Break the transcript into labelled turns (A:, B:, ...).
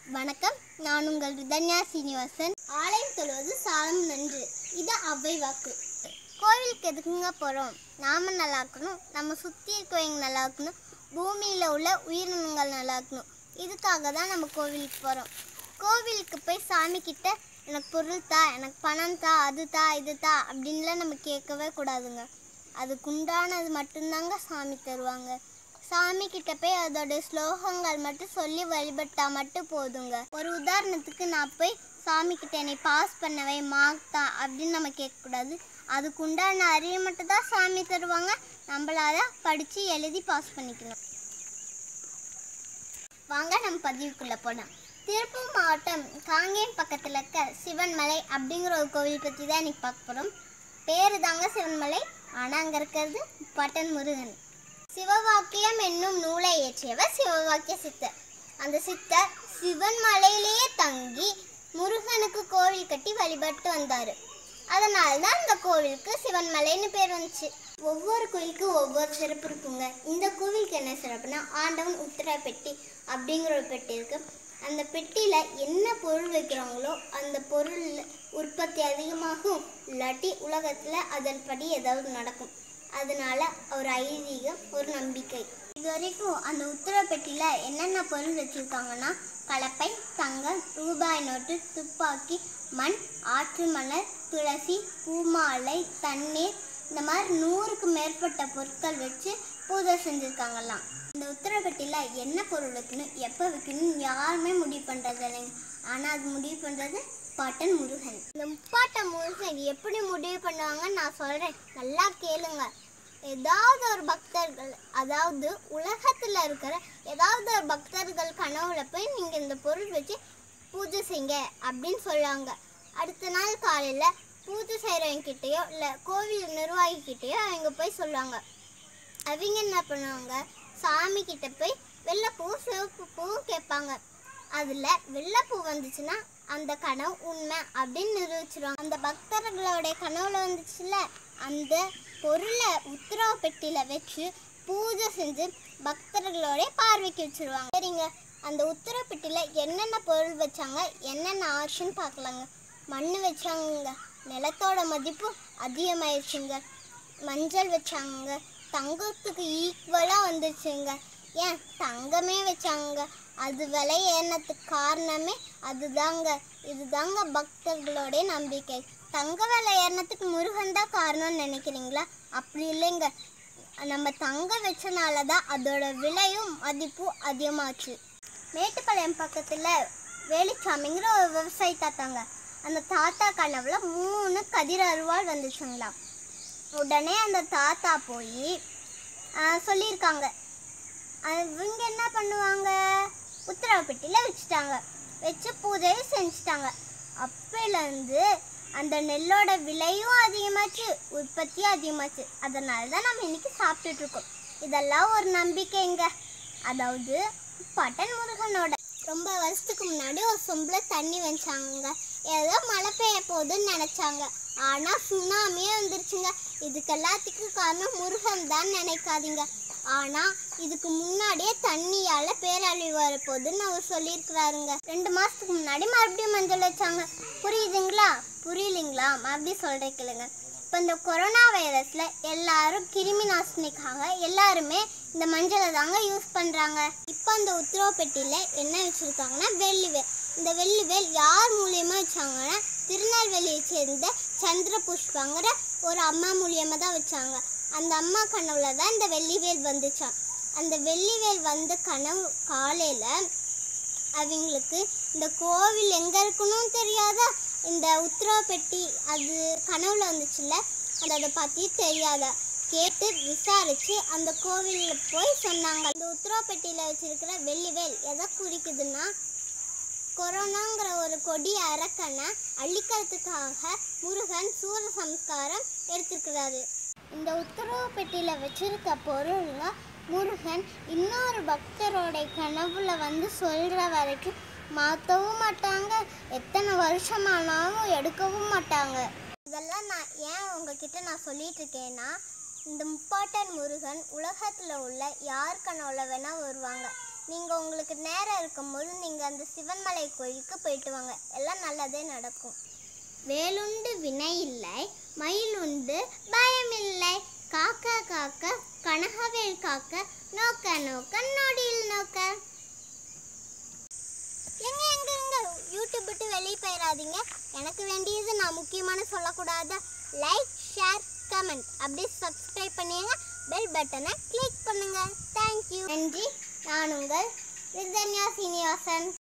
A: வணக்கம் நான் உங்கள் ரிதன்யா சீனிவாசன் ஆலயம் தொழுவது சாலம் நன்று இது அவ்வை வாக்கு கோவிலுக்கு எதுக்குங்க போகிறோம் நாம நல்லா இருக்கணும் நம்ம சுற்றி இருக்கவங்க நல்லா இருக்கணும் பூமியில் உள்ள உயிரினங்கள் நல்லா இருக்கணும் இதுக்காக தான் நம்ம கோவிலுக்கு போகிறோம் கோவிலுக்கு போய் சாமி கிட்ட எனக்கு பொருள் தா எனக்கு பணம் தா அது தா இது தா அப்படின்லாம் நம்ம கேட்கவே கூடாதுங்க அதுக்கு உண்டானது மட்டும்தாங்க சாமி தருவாங்க சாமி கிட்ட போய் அதோட ஸ்லோகங்கள் மட்டும் சொல்லி வழிபட்டா மட்டும் போதுங்க ஒரு உதாரணத்துக்கு நான் போய் சாமி கிட்ட என்னை பாஸ் பண்ணவே மார்க் தான் அப்படின்னு நம்ம கேட்கக்கூடாது அதுக்கு உண்டான அறிவை மட்டும் தான் சாமி தருவாங்க நம்மளால படித்து எழுதி பாஸ் பண்ணிக்கணும் வாங்க நம்ம பதிவுக்குள்ளே போகலாம் திருப்பூர் மாவட்டம் காங்கேயம் பக்கத்தில் இருக்க சிவன்மலை அப்படிங்கிற ஒரு கோவில் பற்றி தான் இன்னைக்கு பார்க்க போகிறோம் பேரு தாங்க சிவன்மலை ஆனால் அங்கே இருக்கிறது பட்டன் முருகன் சிவவாக்கியம் என்னும் நூலை இயற்றியவர் சிவவாக்கிய சித்தர் அந்த சித்தர் சிவன் மலையிலேயே தங்கி முருகனுக்கு கோவில் கட்டி வழிபட்டு வந்தார் அதனால தான் இந்த கோவிலுக்கு சிவன் மலைன்னு பேர் வந்துச்சு ஒவ்வொரு கோயிலுக்கும் ஒவ்வொரு சிறப்பு இருக்குங்க இந்த கோவிலுக்கு என்ன சிறப்புனா ஆண்டவன் உத்தர பெட்டி அப்படிங்கிற ஒரு பெட்டி இருக்கு அந்த பெட்டியில் என்ன பொருள் வைக்கிறாங்களோ அந்த பொருள் உற்பத்தி அதிகமாகும் இல்லாட்டி உலகத்தில் அதன்படி ஏதாவது நடக்கும் அதனால ஒரு ஐதீகம் ஒரு நம்பிக்கை இது வரைக்கும் அந்த உத்தர பெட்டியில் என்னென்ன பொருள் வச்சுருக்காங்கன்னா கலப்பை தங்கம் ரூபாய் நோட்டு துப்பாக்கி மண் ஆற்று மலர் துளசி பூமாலை தண்ணீர் இந்த மாதிரி நூறுக்கு மேற்பட்ட பொருட்கள் வச்சு பூஜை செஞ்சுருக்காங்களாம் இந்த உத்தரப்பட்டியில் என்ன பொருள் வைக்கணும் எப்போ வைக்கணும் யாருமே முடிவு பண்ணுறது இல்லைங்க ஆனால் அது முடிவு பண்ணுறது பாட்டன் முருகன் இந்த முப்பாட்டன் முருகன் எப்படி முடிவு பண்ணுவாங்கன்னு நான் சொல்கிறேன் நல்லா கேளுங்க ஏதாவது ஒரு பக்தர்கள் அதாவது உலகத்தில் இருக்கிற ஏதாவது ஒரு பக்தர்கள் கனவுல போய் நீங்கள் இந்த பொருள் வச்சு பூஜை செய்யுங்க அப்படின்னு சொல்லுவாங்க அடுத்த நாள் காலையில் பூஜை செய்கிறவங்க கிட்டேயோ இல்லை கோவில் நிர்வாகி கிட்டேயோ அவங்க போய் சொல்லுவாங்க அவங்க என்ன பண்ணுவாங்க சாமி கிட்ட போய் வெள்ளைப்பூ சிவப்பு பூவும் கேட்பாங்க அதில் வெள்ளைப்பூ வந்துச்சுன்னா அந்த கனவு உண்மை அப்படின்னு நிரூபிச்சிருவாங்க அந்த பக்தர்களுடைய கனவுல வந்துச்சுல அந்த பொருளை உத்தரவு பெட்டியில் வச்சு பூஜை செஞ்சு பக்தர்களோட பார்வைக்கு வச்சிருவாங்க சரிங்க அந்த உத்தரவு பெட்டியில் என்னென்ன பொருள் வச்சாங்க என்னென்ன ஆச்சுன்னு பார்க்கலாங்க மண் வச்சாங்க நிலத்தோட மதிப்பு அதிகமாயிருச்சுங்க மஞ்சள் வச்சாங்க தங்கத்துக்கு ஈக்குவலாக வந்துருச்சுங்க ஏன் தங்கமே வச்சாங்க அது விலை ஏறினதுக்கு காரணமே அதுதாங்க இதுதாங்க பக்தர்களுடைய நம்பிக்கை தங்க விலை ஏறினதுக்கு முருகன் தான் காரணம்னு நினைக்கிறீங்களா அப்படி இல்லைங்க நம்ம தங்கம் வச்சனால தான் அதோட விலையும் மதிப்பும் அதிகமாச்சு மேட்டுப்பாளையம் பக்கத்தில் வேலுச்சாமிங்கிற ஒரு விவசாயி தாத்தாங்க அந்த தாத்தா கனவுல மூணு கதிர் அருவாள் வந்துச்சுங்களாம் உடனே அந்த தாத்தா போய் சொல்லியிருக்காங்க இவங்க என்ன பண்ணுவாங்க உத்தரவு பெட்டியில் வச்சுட்டாங்க வச்சு பூஜையை செஞ்சுட்டாங்க அப்போலேருந்து அந்த நெல்லோட விலையும் அதிகமாச்சு உற்பத்தியும் அதிகமாச்சு அதனால தான் நம்ம இன்னைக்கு சாப்பிட்டுட்டு இருக்கோம் இதெல்லாம் ஒரு நம்பிக்கைங்க அதாவது பட்டன் முருகனோட ரொம்ப வருஷத்துக்கு முன்னாடி ஒரு சொம்புல தண்ணி வச்சாங்க ஏதோ மழை பெய்ய போகுதுன்னு நினச்சாங்க ஆனால் சுனாமியே வந்துருச்சுங்க இதுக்கு எல்லாத்துக்கும் காரணம் முருகன் தான் நினைக்காதீங்க ஆனால் இதுக்கு முன்னாடியே தண்ணியால் பேரழிவு வரப்போகுதுன்னு அவர் சொல்லியிருக்கிறாருங்க ரெண்டு மாதத்துக்கு முன்னாடி மறுபடியும் மஞ்சள் வச்சாங்க புரியுதுங்களா புரியலைங்களா மறுபடியும் சொல்கிறேன் கேளுங்க இப்போ இந்த கொரோனா வைரஸில் எல்லாரும் கிருமி நாசினிக்காக எல்லாருமே இந்த மஞ்சளை தாங்க யூஸ் பண்ணுறாங்க இப்போ அந்த உத்தரவு பெட்டியில் என்ன வச்சுருக்காங்கன்னா வெள்ளிவேல் இந்த வெள்ளிவேல் யார் மூலியமாக வச்சாங்கன்னா திருநெல்வேலியை சேர்ந்த சந்திர புஷ்பங்கிற ஒரு அம்மா மூலியமாக தான் வச்சாங்க அந்த அம்மா கனவுல தான் இந்த வெள்ளிவேல் வந்துச்சான் அந்த வெள்ளிவேல் வந்த கனவு காலையில் அவங்களுக்கு இந்த கோவில் எங்கே இருக்குன்னு தெரியாதா இந்த உத்தரவு பெட்டி அது கனவுல வந்துச்சுல்ல அது அதை பற்றி தெரியாதா கேட்டு விசாரித்து அந்த கோவிலில் போய் சொன்னாங்க அந்த உத்தரவு பெட்டியில் வச்சிருக்கிற வெள்ளிவேல் எதை குறிக்குதுன்னா கொரோனாங்கிற ஒரு கொடி அரக்கனை அழிக்கிறதுக்காக முருகன் சூர சம்ஸ்காரம் எடுத்துக்கிறாரு இந்த உத்தரவு பெட்டியில் வச்சிருக்க பொருளுங்க முருகன் இன்னொரு பக்தரோட கனவுல வந்து சொல்கிற வரைக்கும் மாற்றவும் மாட்டாங்க எத்தனை வருஷமானாலும் எடுக்கவும் மாட்டாங்க இதெல்லாம் நான் ஏன் உங்ககிட்ட நான் சொல்லிட்டு இருக்கேன்னா இந்த முப்பாட்டன் முருகன் உலகத்தில் உள்ள யார் கனவுல வேணால் வருவாங்க நீங்கள் உங்களுக்கு நேரம் இருக்கும்போது நீங்கள் அந்த சிவன்மலை கோயிலுக்கு போயிட்டு வாங்க எல்லாம் நல்லதே நடக்கும் வேலுண்டு வினை இல்லை மயில் உண்டு பயமில்லை காக்க காக்க கனகவேல் காக்க நோக்க நோக்க நொடியில் நோக்க எங்க எங்க எங்க யூடியூப் விட்டு வெளியே போயிடாதீங்க எனக்கு வேண்டியது நான் முக்கியமான சொல்லக்கூடாத லைக் ஷேர் கமெண்ட் அப்படியே சப்ஸ்கிரைப் பண்ணிடுங்க பெல் பட்டனை கிளிக் பண்ணுங்க தேங்க்யூ நன்றி நான் உங்கள் ரிதன்யா சீனிவாசன்